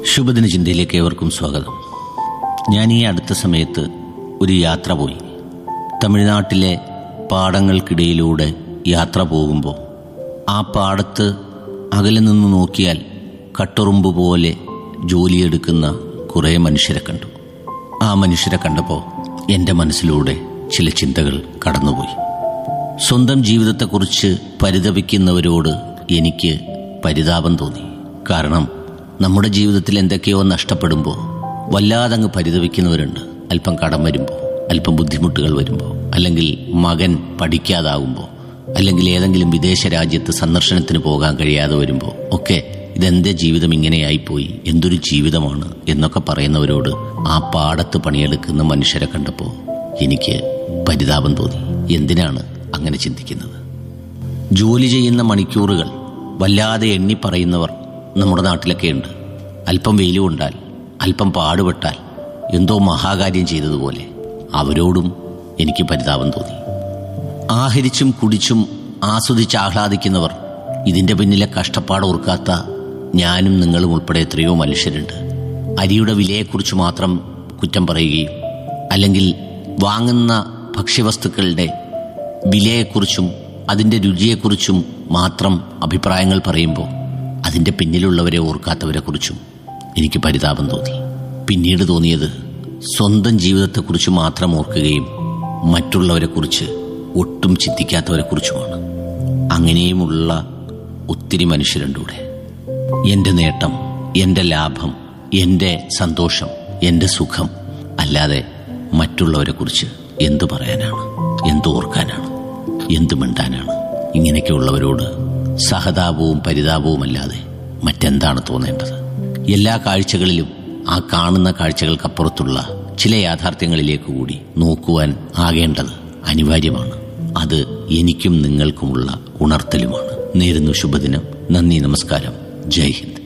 ശുഭദിന ചിന്തയിലേക്ക് ഏവർക്കും സ്വാഗതം ഞാൻ ഈ അടുത്ത സമയത്ത് ഒരു യാത്ര പോയി തമിഴ്നാട്ടിലെ പാടങ്ങൾക്കിടയിലൂടെ യാത്ര പോകുമ്പോൾ ആ പാടത്ത് അകലെ നിന്ന് നോക്കിയാൽ കട്ടുറുമ്പ് പോലെ ജോലിയെടുക്കുന്ന കുറേ മനുഷ്യരെ കണ്ടു ആ മനുഷ്യരെ കണ്ടപ്പോൾ എൻ്റെ മനസ്സിലൂടെ ചില ചിന്തകൾ കടന്നുപോയി സ്വന്തം ജീവിതത്തെക്കുറിച്ച് പരിതപിക്കുന്നവരോട് എനിക്ക് പരിതാപം തോന്നി കാരണം നമ്മുടെ ജീവിതത്തിൽ എന്തൊക്കെയോ നഷ്ടപ്പെടുമ്പോൾ വല്ലാതങ്ങ് പരിതപിക്കുന്നവരുണ്ട് അല്പം കടം വരുമ്പോൾ അല്പം ബുദ്ധിമുട്ടുകൾ വരുമ്പോൾ അല്ലെങ്കിൽ മകൻ പഠിക്കാതാകുമ്പോൾ അല്ലെങ്കിൽ ഏതെങ്കിലും വിദേശ രാജ്യത്ത് സന്ദർശനത്തിന് പോകാൻ കഴിയാതെ വരുമ്പോൾ ഒക്കെ ഇതെന്റെ ജീവിതം ഇങ്ങനെയായിപ്പോയി എന്തൊരു ജീവിതമാണ് എന്നൊക്കെ പറയുന്നവരോട് ആ പാടത്ത് പണിയെടുക്കുന്ന മനുഷ്യരെ കണ്ടപ്പോൾ എനിക്ക് പരിതാപം തോന്നി എന്തിനാണ് അങ്ങനെ ചിന്തിക്കുന്നത് ജോലി ചെയ്യുന്ന മണിക്കൂറുകൾ വല്ലാതെ എണ്ണി പറയുന്നവർ നമ്മുടെ നാട്ടിലൊക്കെ ഉണ്ട് അല്പം വെയിൽ കൊണ്ടാൽ അല്പം പാടുപെട്ടാൽ എന്തോ മഹാകാര്യം ചെയ്തതുപോലെ അവരോടും എനിക്ക് പരിതാപം തോന്നി ആഹരിച്ചും കുടിച്ചും ആസ്വദിച്ച് ആഹ്ലാദിക്കുന്നവർ ഇതിന്റെ പിന്നിലെ കഷ്ടപ്പാട് ഓർക്കാത്ത ഞാനും നിങ്ങളും ഉൾപ്പെടെ എത്രയോ മനുഷ്യരുണ്ട് അരിയുടെ വിലയെക്കുറിച്ച് മാത്രം കുറ്റം പറയുകയും അല്ലെങ്കിൽ വാങ്ങുന്ന ഭക്ഷ്യവസ്തുക്കളുടെ വിലയെക്കുറിച്ചും അതിന്റെ രുചിയെക്കുറിച്ചും മാത്രം അഭിപ്രായങ്ങൾ പറയുമ്പോൾ അതിന്റെ പിന്നിലുള്ളവരെ ഓർക്കാത്തവരെ കുറിച്ചും എനിക്ക് പരിതാപം തോന്നി പിന്നീട് തോന്നിയത് സ്വന്തം ജീവിതത്തെക്കുറിച്ച് മാത്രം ഓർക്കുകയും മറ്റുള്ളവരെക്കുറിച്ച് ഒട്ടും ചിന്തിക്കാത്തവരെക്കുറിച്ചുമാണ് അങ്ങനെയുമുള്ള ഒത്തിരി മനുഷ്യരുണ്ട് ഇവിടെ എന്റെ നേട്ടം എന്റെ ലാഭം എന്റെ സന്തോഷം എന്റെ സുഖം അല്ലാതെ മറ്റുള്ളവരെക്കുറിച്ച് എന്തു പറയാനാണ് എന്തു ഓർക്കാനാണ് എന്തു മിണ്ടാനാണ് ഇങ്ങനെയൊക്കെയുള്ളവരോട് സഹതാപവും പരിതാപവുമല്ലാതെ മറ്റെന്താണ് തോന്നേണ്ടത് എല്ലാ കാഴ്ചകളിലും ആ കാണുന്ന കാഴ്ചകൾക്കപ്പുറത്തുള്ള ചില യാഥാർത്ഥ്യങ്ങളിലേക്ക് കൂടി നോക്കുവാൻ ആകേണ്ടത് അനിവാര്യമാണ് അത് എനിക്കും നിങ്ങൾക്കുമുള്ള ഉണർത്തലുമാണ് നേരുന്നു ശുഭദിനം നന്ദി നമസ്കാരം ജയ് ഹിന്ദ്